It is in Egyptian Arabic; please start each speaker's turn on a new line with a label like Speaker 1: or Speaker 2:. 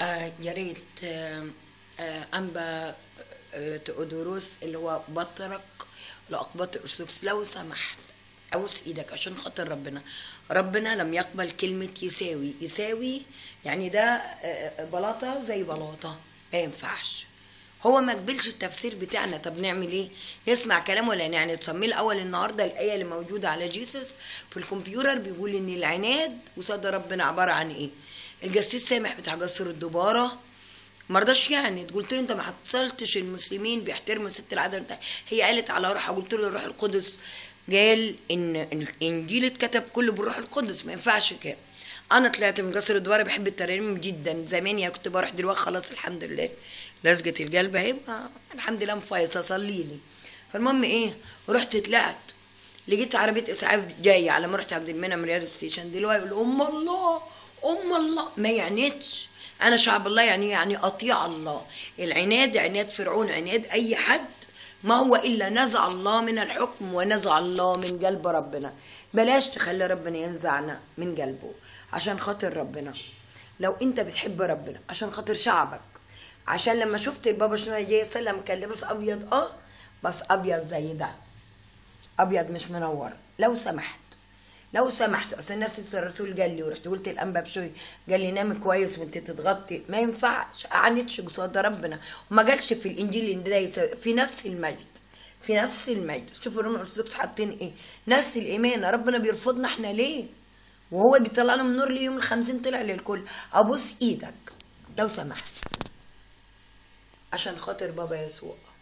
Speaker 1: آه يا ريت آه آه أنبا آه تؤدوروس اللي هو بطرك لأقباط الأرثوذكس لو سمحت أبوس إيدك عشان خاطر ربنا ربنا لم يقبل كلمة يساوي يساوي يعني ده آه بلاطة زي بلاطة ما ينفعش هو ما قبلش التفسير بتاعنا طب نعمل ايه نسمع كلام ولا يعني تصمي الاول النهارده الايه اللي موجوده على جيسس في الكمبيوتر بيقول ان العناد قصاد ربنا عباره عن ايه الجسيس سامح بتاع جسر الدباره مرضاش يعني قلت له انت ما حصلتش المسلمين بيحترموا ست العدل بتاع هي قالت على روحها قلت له الروح القدس قال ان الانجيل اتكتب كله بالروح القدس ما ينفعش كده انا طلعت من جسر الدوار بحب الترانيم جدا زمان يعني كنت بروح دلوقتي خلاص الحمد لله لزقة القلب اهي الحمد لله مفايصه صلي لي فالمهم ايه رحت طلعت لقيت عربيه اسعاف جايه على ما رحت عبد المنعم رياض ستيشن دلوقتي يقول ام الله ام الله ما يعنيتش انا شعب الله يعني يعني اطيع الله العناد عناد فرعون عناد اي حد ما هو الا نزع الله من الحكم ونزع الله من قلب ربنا بلاش تخلي ربنا ينزعنا من قلبه عشان خاطر ربنا لو انت بتحب ربنا عشان خاطر شعبك عشان لما شفت البابا شنو جاي يسلم كان لابس ابيض اه بس ابيض زي ده ابيض مش منور لو سمحت لو سمحت اصل الناس الرسول قال لي ورحت قلت الانبا بشوي قال لي نام كويس وانت تتغطي ما ينفعش عنتش قصاد ربنا وما قالش في الانجيل ان ده في نفس المجد في نفس المجد شوفوا الرومان الارثوذكس حاطين ايه نفس الايمان ربنا بيرفضنا احنا ليه وهو بيطلعنا من النور ليه يوم الخمسين طلع للكل ابوس ايدك لو سمحت عشان خاطر بابا يسوع